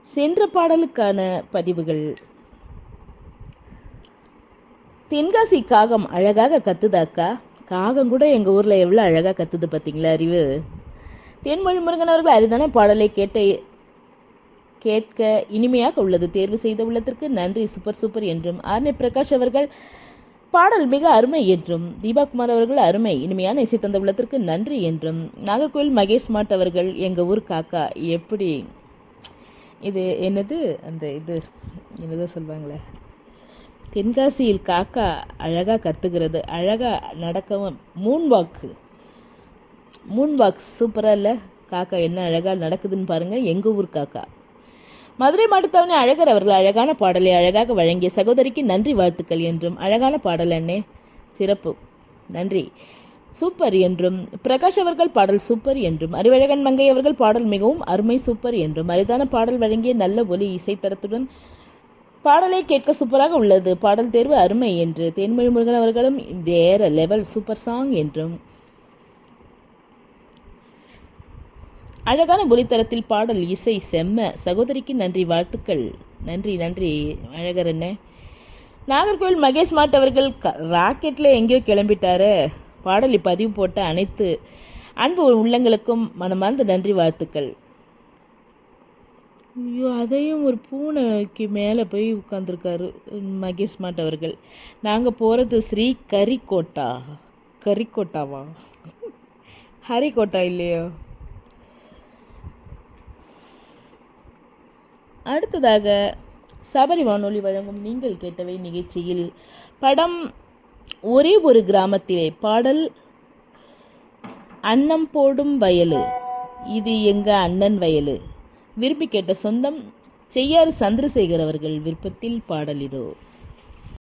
சென்ற பாடலுக்கான பதிவுகள் தென்காசி காகம் அழகாக கத்துதாக்கா காகம் கூட எங்கள் ஊரில் எவ்வளோ அழகாக கத்துது பார்த்தீங்களா அறிவு தேன்மொழி முருகன் அவர்கள் அரிதான பாடலை கேட்ட கேட்க இனிமையாக உள்ளது தேர்வு செய்த உள்ளதற்கு நன்றி சூப்பர் சூப்பர் என்றும் ஆர்னே பிரகாஷ் அவர்கள் பாடல் மிக அருமை என்றும் தீபாகுமார் அவர்கள் அருமை இனிமையான இசை தந்த உள்ளதற்கு நன்றி என்றும் நாகர்கோவில் மகேஷ் ஸ்மார்ட் அவர்கள் எங்கள் ஊர் காக்கா எப்படி இது என்னது அந்த இது என்னதோ சொல்லுவாங்களே தென்காசியில் காக்கா அழகாக கத்துகிறது அழகாக நடக்கவும் மூன் வாக்கு மூன் வாக் சூப்பராக இல்லை காக்கா என்ன அழகாக நடக்குதுன்னு பாருங்கள் எங்கள் ஊர் காக்கா மதுரை மாட்டுத்தாவணி அழகர் அவர்கள் அழகான பாடலை அழகாக வழங்கிய சகோதரிக்கு நன்றி வாழ்த்துக்கள் என்றும் அழகான பாடல் அண்ணே சிறப்பு நன்றி சூப்பர் என்றும் பிரகாஷ் அவர்கள் பாடல் சூப்பர் என்றும் அறிவழகன் மங்கை அவர்கள் பாடல் மிகவும் அருமை சூப்பர் என்றும் அரிதான பாடல் வழங்கிய நல்ல ஒலி இசைத்தரத்துடன் பாடலை கேட்க சூப்பராக உள்ளது பாடல் தேர்வு அருமை என்று தேன்மொழி முருகன் அவர்களும் வேற லெவல் சூப்பர் சாங் என்றும் அழகான ஒலித்தரத்தில் பாடல் இசை செம்ம சகோதரிக்கு நன்றி வாழ்த்துக்கள் நன்றி நன்றி அழகர் என்ன நாகர்கோவில் மகேஷ் மாட் அவர்கள் க ராக்கெட்டில் எங்கேயோ கிளம்பிட்டாரு பாடலை பதிவு போட்ட அனைத்து அன்பு உள்ளங்களுக்கும் மனமார்ந்த நன்றி வாழ்த்துக்கள் ஐயோ அதையும் ஒரு பூனைக்கு மேலே போய் உட்காந்துருக்காரு மகேஷ் மாட் அவர்கள் நாங்கள் போகிறது ஸ்ரீ கரிக்கோட்டா கரிக்கோட்டாவா ஹரிக்கோட்டா இல்லையோ அடுத்ததாக சபரி வானொலி வழங்கும் நீங்கள் கேட்டவை நிகழ்ச்சியில் படம் ஒரே ஒரு கிராமத்திலே பாடல் அன்னம் போடும் வயலு இது எங்க அண்ணன் வயலு விரும்பி கேட்ட சொந்தம் செய்யாறு சந்திரசேகர் அவர்கள் விருப்பத்தில் பாடல் இதோ